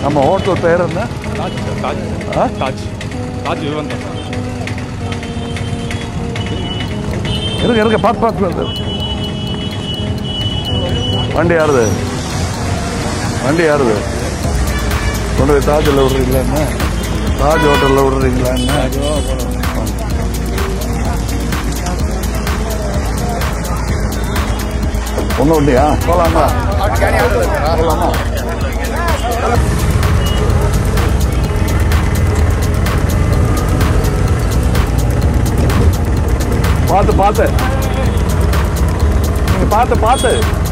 நம்ம ஹோட்டல் பேர் என்ன தாஜ் சார் தாஜ் ஆ? தாஜ் தாஜ் விவந்தம் இருக்க இருக்க பார்த்து பார்த்து பார்த்து வண்டி யாருது வண்டி யாருது கொண்டு போய் தாஜில் விடுறீங்களா என்ன தாஜ் ஹோட்டலில் விடுறீங்களா என்ன ஒன்றும் இல்லையா போகலாமா போகலாமா பார்த்து பார்த்து நீங்க பார்த்து பார்த்து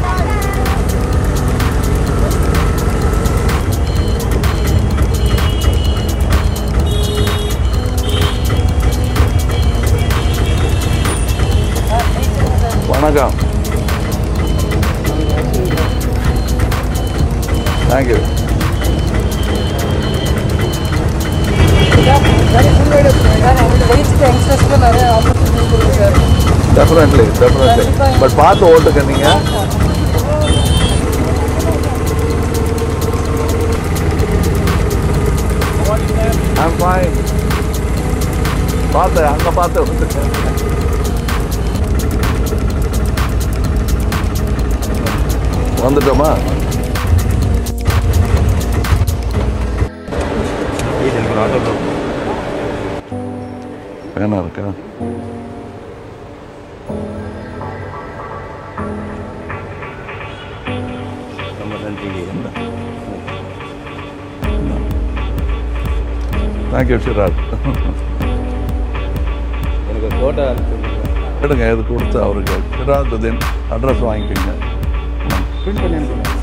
வணக்கம் தேங்க்யூ வயசுக்கு யங்ஸ்டர்ஸ்க்கு நிறைய ஆப்பர்ச்சுனிட்டி கொடுங்க சார் டெஃபினெட்லி டெஃபினெட்லி பட் பார்த்து ஓட்டுங்க நீங்க I'm fine. பார்த்து அங்க பார்த்து ஓட்டுங்க வந்துட்டோமா எனக்கு ஒரு ஆட்டோ பேனா இருக்கா ரொம்ப நன்றி தேங்க்யூ சிராஜ் எனக்கு ஒரு ஃபோட்டோ அனுப்பிச்சுருங்க எடுங்க எது கொடுத்து அவருக்கு சிராஜுதீன் அட்ரஸ் வாங்கிக்கோங்க பிரிண்ட் பண்ணி அனுப்புங்க